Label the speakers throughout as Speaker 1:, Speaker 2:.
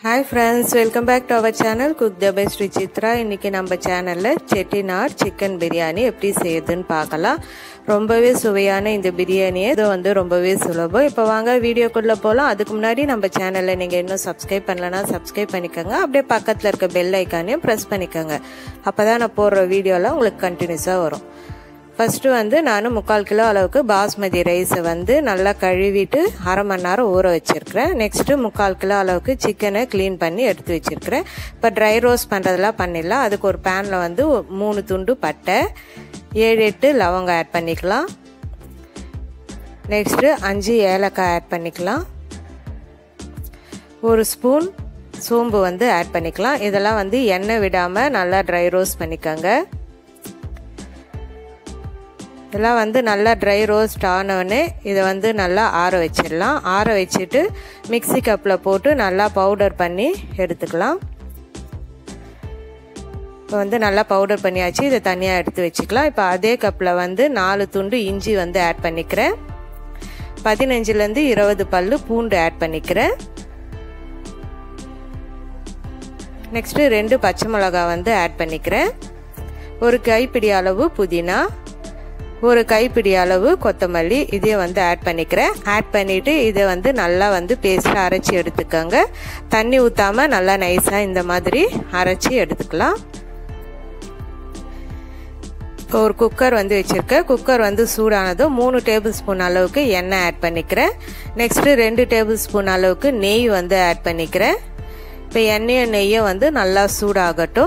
Speaker 1: hi friends welcome back to our channel cook the best Chitra இன்னைக்கு நம்ம சேனலில் Chettinad chicken biryani எப்படி செய்யுதுன்னு பார்க்கலாம் ரொம்பவே சுவையான இந்த பிரியாணியை இது வந்து ரொம்பவே சுலபம் இப்போ வாங்க வீடியோக்குள்ளே போகலாம் அதுக்கு முன்னாடி நம்ம சேனலில் நீங்கள் இன்னும் சப்ஸ்கிரைப் பண்ணலன்னா சப்ஸ்கிரைப் பண்ணிக்கோங்க அப்படியே பக்கத்தில் இருக்க பெல் ஐக்கானையும் ப்ரெஸ் பண்ணிக்கோங்க அப்போ தான் நான் போடுற வீடியோலாம் உங்களுக்கு கண்டினியூஸாக வரும் ஃபஸ்ட்டு வந்து நான் முக்கால் கிலோ அளவுக்கு பாஸ்மதி ரைஸை வந்து நல்லா கழுவிட்டு அரை மணி நேரம் ஊற வச்சுருக்கிறேன் நெக்ஸ்ட்டு முக்கால் கிலோ அளவுக்கு சிக்கனை க்ளீன் பண்ணி எடுத்து வச்சுருக்கிறேன் இப்போ ட்ரை ரோஸ்ட் பண்ணுறதெல்லாம் பண்ணிடலாம் அதுக்கு ஒரு பேனில் வந்து மூணு துண்டு பட்டை ஏழு எட்டு லவங்கம் ஆட் பண்ணிக்கலாம் நெக்ஸ்ட்டு அஞ்சு ஏலக்காய் ஆட் பண்ணிக்கலாம் ஒரு ஸ்பூன் சோம்பு வந்து ஆட் பண்ணிக்கலாம் இதெல்லாம் வந்து எண்ணெய் விடாமல் நல்லா ட்ரை ரோஸ்ட் பண்ணிக்கோங்க இதெல்லாம் வந்து நல்லா ட்ரை ரோஸ்ட் ஆனவுடனே இதை வந்து நல்லா ஆற வச்சிடலாம் ஆற வச்சுட்டு மிக்சி கப்பில் போட்டு நல்லா பவுடர் பண்ணி எடுத்துக்கலாம் இப்போ வந்து நல்லா பவுடர் பண்ணியாச்சு இதை தனியாக எடுத்து வச்சுக்கலாம் இப்போ அதே கப்பில் வந்து நாலு துண்டு இஞ்சி வந்து ஆட் பண்ணிக்கிறேன் பதினஞ்சுலேருந்து இருபது பல்லு பூண்டு ஆட் பண்ணிக்கிறேன் நெக்ஸ்ட்டு ரெண்டு பச்சை மிளகா வந்து ஆட் பண்ணிக்கிறேன் ஒரு கைப்பிடி அளவு புதினா ஒரு கைப்பிடி அளவு கொத்தமல்லி இதையும் வந்து ஆட் பண்ணிக்கிறேன் ஆட் பண்ணிவிட்டு இதை வந்து நல்லா வந்து பேஸ்ட்டாக அரைச்சி எடுத்துக்கோங்க தண்ணி ஊற்றாமல் நல்லா நைஸாக இந்த மாதிரி அரைச்சி எடுத்துக்கலாம் இப்போ ஒரு குக்கர் வந்து வச்சுருக்கேன் குக்கர் வந்து சூடானதும் மூணு டேபிள் ஸ்பூன் அளவுக்கு எண்ணெய் ஆட் பண்ணிக்கிறேன் நெக்ஸ்ட்டு ரெண்டு டேபிள் ஸ்பூன் அளவுக்கு நெய் வந்து ஆட் பண்ணிக்கிறேன் இப்போ எண்ணெயும் நெய்யும் வந்து நல்லா சூடாகட்டும்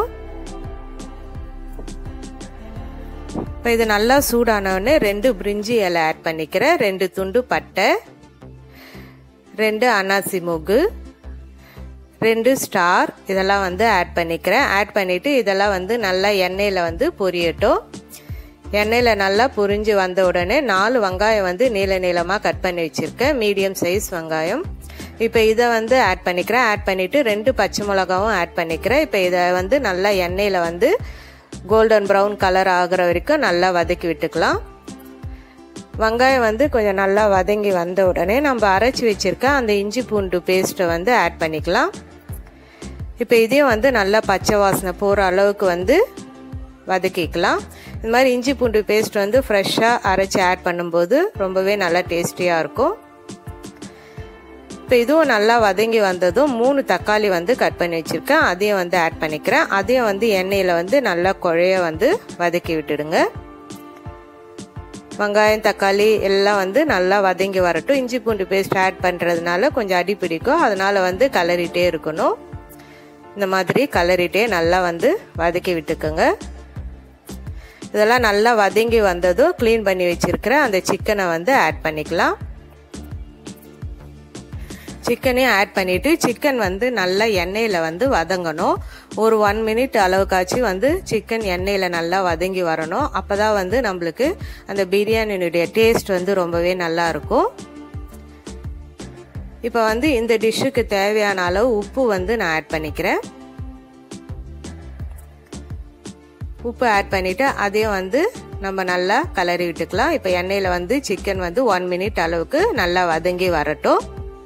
Speaker 1: இப்போ இது நல்லா சூடானவுடனே ரெண்டு பிரிஞ்சி இலை ஆட் பண்ணிக்கிறேன் ரெண்டு துண்டு பட்டை ரெண்டு அனாசி மூகு ரெண்டு ஸ்டார் இதெல்லாம் வந்து ஆட் பண்ணிக்கிறேன் ஆட் பண்ணிவிட்டு இதெல்லாம் வந்து நல்லா எண்ணெயில் வந்து பொரியட்டும் எண்ணெயில் நல்லா புரிஞ்சு வந்த உடனே நாலு வெங்காயம் வந்து நீள நீளமாக கட் பண்ணி வச்சுருக்கேன் மீடியம் சைஸ் வெங்காயம் இப்போ இதை வந்து ஆட் பண்ணிக்கிறேன் ஆட் பண்ணிவிட்டு ரெண்டு பச்சை மிளகாவும் ஆட் பண்ணிக்கிறேன் இப்போ இதை வந்து நல்லா எண்ணெயில் வந்து கோல்டன் ப்ரௌன் கலர் ஆகிற வரைக்கும் நல்லா வதக்கி விட்டுக்கலாம் வெங்காயம் வந்து கொஞ்சம் நல்லா வதங்கி வந்த உடனே நம்ம அரைச்சி வச்சுருக்க அந்த இஞ்சி பூண்டு பேஸ்ட்டை வந்து ஆட் பண்ணிக்கலாம் இப்போ இதையும் வந்து நல்லா பச்சை வாசனை போகிற அளவுக்கு வந்து வதக்கிக்கலாம் இந்த மாதிரி இஞ்சி பூண்டு பேஸ்ட் வந்து ஃப்ரெஷ்ஷாக அரைச்சி ஆட் பண்ணும்போது ரொம்பவே நல்லா டேஸ்டியாக இருக்கும் இப்போ இதுவும் நல்லா வதங்கி வந்ததும் மூணு தக்காளி வந்து கட் பண்ணி வச்சுருக்கேன் அதையும் வந்து ஆட் பண்ணிக்கிறேன் அதையும் வந்து எண்ணெயில் வந்து நல்லா குழைய வந்து வதக்கி விட்டுடுங்க வெங்காயம் தக்காளி எல்லாம் வந்து நல்லா வதங்கி வரட்டும் இஞ்சி பூண்டு பேஸ்ட் ஆட் பண்ணுறதுனால கொஞ்சம் அடி பிடிக்கும் அதனால் வந்து கலரிட்டே இருக்கணும் இந்த மாதிரி கலரிட்டே நல்லா வந்து வதக்கி விட்டுக்கோங்க இதெல்லாம் நல்லா வதங்கி வந்ததும் க்ளீன் பண்ணி வச்சுருக்கிற அந்த சிக்கனை வந்து ஆட் பண்ணிக்கலாம் சிக்கனையும் ஆட் பண்ணிவிட்டு சிக்கன் வந்து நல்லா எண்ணெயில் வந்து வதங்கணும் ஒரு ஒன் மினிட் அளவுக்காச்சும் வந்து சிக்கன் எண்ணெயில் நல்லா வதங்கி வரணும் அப்போ தான் வந்து நம்மளுக்கு அந்த பிரியாணினுடைய டேஸ்ட் வந்து ரொம்பவே நல்லா இருக்கும் இப்போ வந்து இந்த டிஷ்ஷுக்கு தேவையான அளவு உப்பு வந்து நான் ஆட் பண்ணிக்கிறேன் உப்பு ஆட் பண்ணிவிட்டு அதையும் வந்து நம்ம நல்லா கலரி விட்டுக்கலாம் இப்போ எண்ணெயில் வந்து சிக்கன் வந்து ஒன் மினிட் அளவுக்கு நல்லா வதங்கி வரட்டும்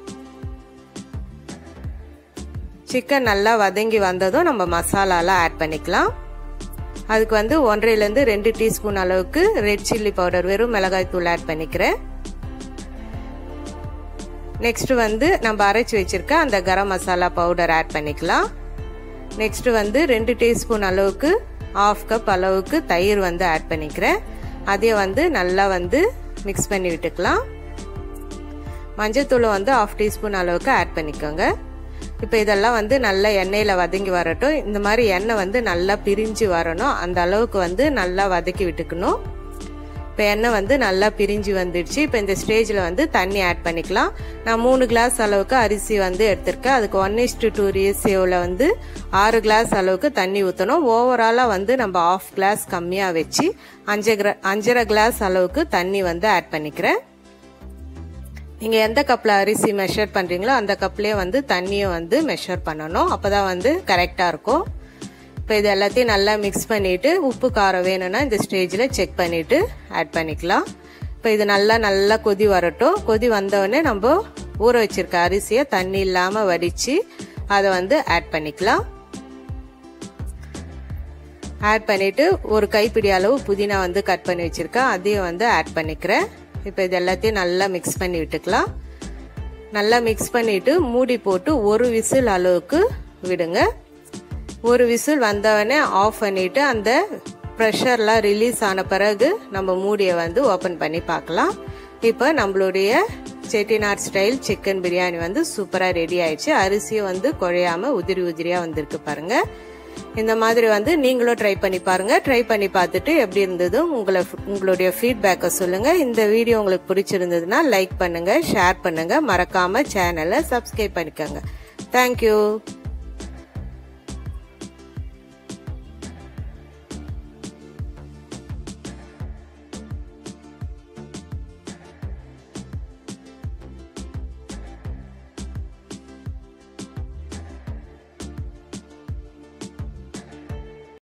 Speaker 1: சிக்கன் நல்லா வதங்கி வந்ததும் நம்ம மசாலாலாம் ஆட் பண்ணிக்கலாம் அதுக்கு வந்து ஒன்றரைலேருந்து ரெண்டு டீஸ்பூன் அளவுக்கு ரெட் சில்லி பவுடர் வெறும் மிளகாய் தூள் ஆட் பண்ணிக்கிறேன் நெக்ஸ்ட் வந்து நம்ம அரைச்சி வச்சிருக்க அந்த கரம் மசாலா பவுடர் ஆட் பண்ணிக்கலாம் நெக்ஸ்ட் வந்து ரெண்டு டீஸ்பூன் அளவுக்கு ஆஃப் கப் அளவுக்கு தயிர் வந்து ஆட் பண்ணிக்கிறேன் அதையும் வந்து நல்லா வந்து மிக்ஸ் பண்ணி விட்டுக்கலாம் மஞ்சத்தூளை வந்து ஆஃப் டீஸ்பூன் அளவுக்கு ஆட் பண்ணிக்கோங்க இப்போ இதெல்லாம் வந்து நல்லா எண்ணெயில் வதங்கி வரட்டும் இந்த மாதிரி எண்ணெய் வந்து நல்லா பிரிஞ்சு வரணும் அந்த அளவுக்கு வந்து நல்லா வதக்கி விட்டுக்கணும் இப்போ எண்ணெய் வந்து நல்லா பிரிஞ்சு வந்துடுச்சு இப்போ இந்த ஸ்டேஜில் வந்து தண்ணி ஆட் பண்ணிக்கலாம் நான் மூணு கிளாஸ் அளவுக்கு அரிசி வந்து எடுத்திருக்கேன் அதுக்கு ஒன் இஸ்டு டூ ரேசியோவில் வந்து ஆறு கிளாஸ் அளவுக்கு தண்ணி ஊற்றணும் ஓவராலாக வந்து நம்ம ஆஃப் கிளாஸ் கம்மியாக வச்சு அஞ்சு கிரா அஞ்சரை கிளாஸ் அளவுக்கு தண்ணி வந்து ஆட் பண்ணிக்கிறேன் நீங்கள் எந்த கப்பில் அரிசி மெஷர் பண்ணுறீங்களோ அந்த கப்லேயே வந்து தண்ணியும் வந்து மெஷர் பண்ணணும் அப்போ தான் வந்து கரெக்டாக இருக்கும் இப்போ இது எல்லாத்தையும் நல்லா மிக்ஸ் பண்ணிவிட்டு உப்பு காரம் வேணும்னா இந்த ஸ்டேஜில் செக் பண்ணிவிட்டு ஆட் பண்ணிக்கலாம் இப்போ இது நல்லா நல்லா கொதி வரட்டும் கொதி வந்தோடனே நம்ம ஊற வச்சிருக்க அரிசியை தண்ணி இல்லாமல் வடித்து அதை வந்து ஆட் பண்ணிக்கலாம் ஆட் பண்ணிட்டு ஒரு கைப்பிடி அளவு புதினா வந்து கட் பண்ணி வச்சிருக்கேன் அதையும் வந்து ஆட் பண்ணிக்கிறேன் இப்போ இது எல்லாத்தையும் நல்லா மிக்ஸ் பண்ணி விட்டுக்கலாம் நல்லா மிக்ஸ் பண்ணிட்டு மூடி போட்டு ஒரு விசில் அளவுக்கு விடுங்க ஒரு விசில் வந்தவொடனே ஆஃப் பண்ணிட்டு அந்த ப்ரெஷர்லாம் ரிலீஸ் ஆன பிறகு நம்ம மூடியை வந்து ஓப்பன் பண்ணி பார்க்கலாம் இப்போ நம்மளுடைய செட்டிநாட் ஸ்டைல் சிக்கன் பிரியாணி வந்து சூப்பராக ரெடி ஆயிடுச்சு அரிசியும் வந்து குழையாம உதிரி உதிரியாக வந்திருக்கு பாருங்க இந்த மாதிரி வந்து நீங்களும் ட்ரை பண்ணி பாருங்க ட்ரை பண்ணி பார்த்துட்டு எப்படி இருந்தது உங்களை உங்களுடைய ஃபீட்பேக்கை சொல்லுங்க இந்த வீடியோ உங்களுக்கு பிடிச்சிருந்ததுன்னா லைக் பண்ணுங்க ஷேர் பண்ணுங்க மறக்காம சேனலை சப்ஸ்கிரைப் பண்ணிக்கோங்க தேங்க்யூ